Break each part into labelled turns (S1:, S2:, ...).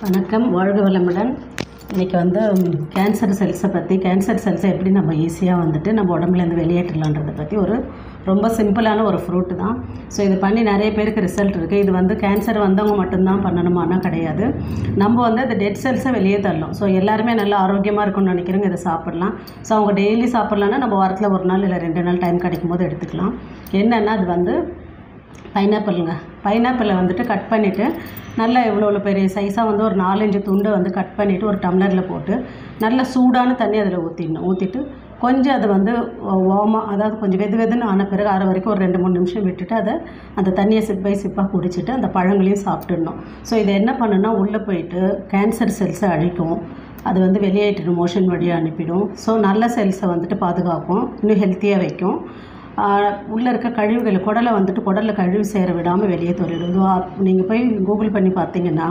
S1: வணக்கம் வாழ்க வளமுடன் இன்றைக்கி வந்து ம், கேன்சர் செல்ஸை பற்றி கேன்சர் செல்ஸை எப்படி நம்ம ஈஸியாக வந்துட்டு நம்ம உடம்புலேருந்து வெளியேற்றலான்றதை பற்றி ஒரு ரொம்ப சிம்பிளான ஒரு ஃப்ரூட்டு தான் ஸோ இது பண்ணி நிறைய பேருக்கு ரிசல்ட் இருக்குது இது வந்து கேன்சர் வந்தவங்க மட்டும்தான் பண்ணணுமானா கிடையாது நம்ம வந்து அந்த டெட் செல்ஸை வெளியே தள்ளலாம் ஸோ எல்லாருமே நல்லா ஆரோக்கியமாக இருக்கும்னு நினைக்கிறவங்க இதை சாப்பிட்லாம் ஸோ அவங்க டெய்லி சாப்பிட்லான்னா நம்ம வாரத்தில் ஒரு நாள் இல்லை ரெண்டு நாள் டைம் கிடைக்கும் போது எடுத்துக்கலாம் என்னென்னா அது வந்து பைனாப்பிளுங்க பைனாப்பிளை வந்துட்டு கட் பண்ணிவிட்டு நல்லா இவ்வளோ இவ்வளோ பெரிய சைஸாக வந்து ஒரு நாலஞ்சு துண்டை வந்து கட் பண்ணிவிட்டு ஒரு டம்ளரில் போட்டு நல்ல சூடான தண்ணி அதில் ஊற்றிடணும் ஊற்றிட்டு கொஞ்சம் அது வந்து வார்மாக அதாவது கொஞ்சம் வெது வெதுன்னு ஆன பிறகு அரை வரைக்கும் ஒரு ரெண்டு மூணு நிமிஷம் விட்டுட்டு அதை அந்த தண்ணியை சிப் பை சிப்பாக குடிச்சிட்டு அந்த பழங்களையும் சாப்பிட்டுடணும் ஸோ இதை என்ன பண்ணுன்னா உள்ளே போயிட்டு கேன்சர் செல்ஸை அழிக்கும் அது வந்து வெளியேற்றிடும் மோஷன் வழியாக அனுப்பிடும் ஸோ நல்ல செல்ஸை வந்துட்டு பாதுகாக்கும் இன்னும் ஹெல்த்தியாக வைக்கும் உள்ளே இருக்க கழிவுகளை குடலை வந்துட்டு குடலில் கழிவு சேர விடாமல் வெளியே தள்ளிடும் நீங்கள் போய் கூகுள் பண்ணி பார்த்தீங்கன்னா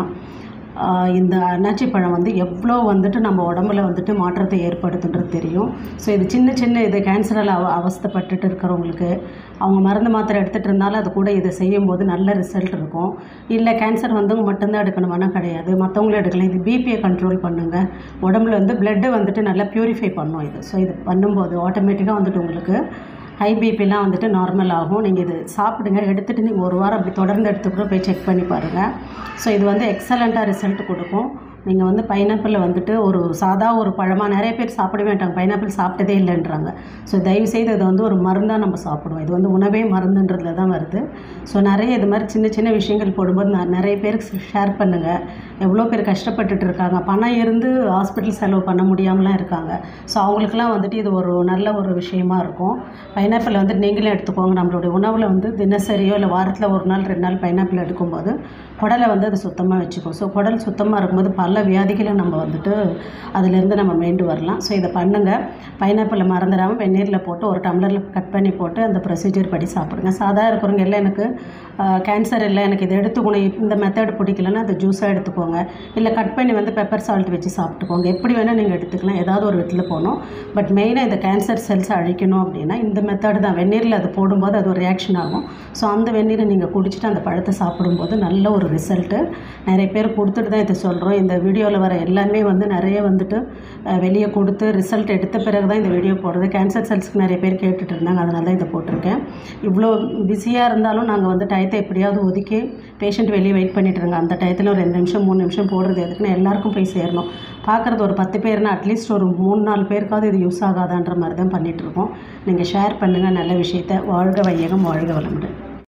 S1: ஆஹ் இந்த அன்னாச்சி பழம் வந்து எவ்வளோ வந்துட்டு நம்ம உடம்புல வந்துட்டு மாற்றத்தை ஏற்படுத்துன்றது தெரியும் ஸோ இது சின்ன சின்ன இது கேன்சரால் அவ அவஸ்தைப்பட்டுட்டு இருக்கிறவங்களுக்கு அவங்க மருந்து மாத்திரை எடுத்துகிட்டு இருந்தாலும் அது கூட இதை செய்யும்போது நல்ல ரிசல்ட் இருக்கும் இல்லை கேன்சர் வந்தவங்க மட்டும்தான் எடுக்கணுமானா கிடையாது மற்றவங்களும் எடுக்கலாம் இது பிபியை கண்ட்ரோல் பண்ணுங்கள் உடம்புல வந்து பிளட்டை வந்துட்டு நல்லா ப்யூரிஃபை பண்ணும் இது ஸோ இது பண்ணும்போது ஆட்டோமேட்டிக்காக வந்துட்டு உங்களுக்கு ஹை பிபிலாம் வந்துட்டு நார்மல் ஆகும் நீங்கள் இது சாப்பிடுங்க எடுத்துகிட்டு நீங்கள் ஒரு வாரம் அப்படி தொடர்ந்து எடுத்துக்கூட போய் செக் பண்ணி பாருங்கள் ஸோ இது வந்து எக்ஸலண்ட்டாக ரிசல்ட் கொடுக்கும் நீங்கள் வந்து பைனாப்பிளில் வந்துட்டு ஒரு சாதா ஒரு பழமாக நிறைய பேர் சாப்பிடவே மாட்டாங்க பைனாப்பிள் சாப்பிட்டதே இல்லைன்றாங்க ஸோ தயவுசெய்து இது வந்து ஒரு மருந்தாக நம்ம சாப்பிடுவோம் இது வந்து உணவே மருந்துன்றதுல தான் வருது ஸோ நிறைய இது மாதிரி சின்ன சின்ன விஷயங்கள் போடும்போது நான் நிறைய பேருக்கு ஷேர் பண்ணுங்கள் எவ்வளோ பேர் கஷ்டப்பட்டுட்டு இருக்காங்க பணம் இருந்து ஹாஸ்பிட்டல் செலவு பண்ண முடியாமலாம் இருக்காங்க ஸோ அவங்களுக்குலாம் வந்துட்டு இது ஒரு நல்ல ஒரு விஷயமா இருக்கும் பைனாப்பிள் வந்து நீங்களே எடுத்துக்கோங்க நம்மளுடைய உணவில் வந்து தினசரியோ இல்லை வாரத்தில் ஒரு நாள் ரெண்டு நாள் பைனாப்பிள் எடுக்கும்போது குடலை வந்து அது சுத்தமாக வச்சுக்கும் ஸோ குடல் சுத்தமாக இருக்கும்போது பல வியாதிகளை நம்ம வந்துட்டு அதிலேருந்து நம்ம மீண்டு வரலாம் ஸோ இதை பண்ணுங்கள் பைனாப்பிளை மறந்துடாமல் வெந்நீரில் போட்டு ஒரு டம்ளரில் கட் பண்ணி போட்டு அந்த ப்ரொசீஜர் படி சாப்பிடுங்க சாதா இருக்கிறவங்க எல்லாம் எனக்கு கேன்சர் இல்லை எனக்கு இதை எடுத்துக்கணும் இந்த மெத்தட் பிடிக்கலன்னா அதை ஜூஸாக எடுத்துக்கோங்க இல்லை கட் பண்ணி வந்து பெப்பர் சால்ட் வச்சு சாப்பிட்டுக்கோங்க எப்படி வேணால் நீங்கள் எடுத்துக்கலாம் ஏதாவது ஒரு விதத்தில் போகணும் பட் மெயினாக இந்த கேன்சர் செல்ஸை அழிக்கணும் அப்படின்னா இந்த மெத்தட் தான் வெந்நீரில் அது போடும்போது அது ஒரு ரியாக்ஷன் ஆகும் ஸோ அந்த வெந்நீரை நீங்கள் குடிச்சிட்டு அந்த பழத்தை சாப்பிடும்போது நல்ல ஒரு ரிசல்ட்டு நிறைய பேர் கொடுத்துட்டு தான் இதை சொல்கிறோம் இந்த வீடியோவில் வர எல்லாமே வந்து நிறைய வந்துட்டு அஹ், வெளியே கொடுத்து ரிசல்ட் எடுத்த பிறகு தான் இந்த வீடியோ போடுறது கேன்சர் செல்ஸ்க்கு நிறைய பேர் கேட்டுட்டு இருந்தாங்க அதனால தான் இதை போட்டிருக்கேன் இவ்வளோ பிஸியாக இருந்தாலும் நாங்கள் வந்து டயத்தை எப்படியாவது ஒதுக்கி பேஷண்ட் வெளியே வெயிட் பண்ணிட்டு இருங்க அந்த டயத்தில் ஒரு ரெண்டு நிமிஷம் மூணு நிமிஷம் போடுறது எதுக்குன்னு எல்லாருக்கும் போய் சேரணும் பார்க்குறது ஒரு பத்து பேர்னா அட்லீஸ்ட் ஒரு மூணு நாலு பேருக்காவது இது யூஸ் ஆகாதான்ற மாதிரி தான் பண்ணிகிட்ருக்கோம் நீங்கள் ஷேர் பண்ணுங்கள் நல்ல விஷயத்த வாழ்க வையகம் வாழ்க வளமுடன்